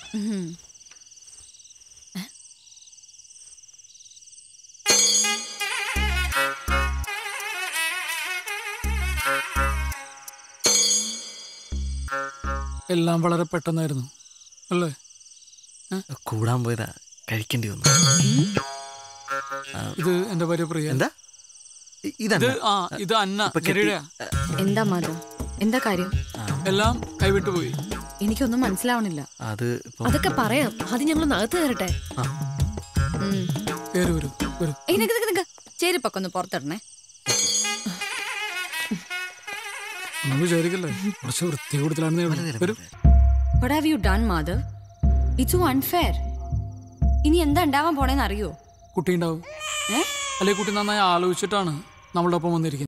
ഉം. എല്ലാം വളരെ പെട്ടെന്നായിരുന്നു അല്ലേ കൂടാൻ പോയതാ കഴിക്കേണ്ടി വന്നു ഇത് എന്റെ ഭാര്യ പ്രിയ എന്താ ഇ- ഇത് ഇതല്ല ആ ഇത് അന്ന ഇപ്പൊ കെട്ടി- ഗരുഡയാ. എന്താ മാധവ് എന്താ കാര്യം എല്ലാം കൈവിട്ടു പോയി എനിക്കൊന്നും മനസ്സിലാവണില്ല അത് ഇപ്പം അതൊക്കെ പറയാം അത് ഞങ്ങൾ നകത്ത് തരട്ടെ ഉം. കയറി വരൂ വരൂ ഏയ് നിക്ക് നിക്ക് നിക്ക് ചെരുപ്പൊക്കെ ഒന്ന് പുറത്തിടണേ ഒന്നും വിചാരിക്കല്ലേ കുറച്ച് വൃത്തി കൂടുതലാണെന്നേ ഉള്ളൂ വരൂ what have you done Madhav it's so unfair ഇനി എന്താ ഉണ്ടാവാൻ പോണേന്ന് അറിയോ കുട്ടി ഉണ്ടാവും ഏ അല്ലെ കുട്ടി നന്നായി ആലോചിച്ചിട്ടാണ് നമ്മളുടെ ഒപ്പം വന്നിരിക്കുന്നത്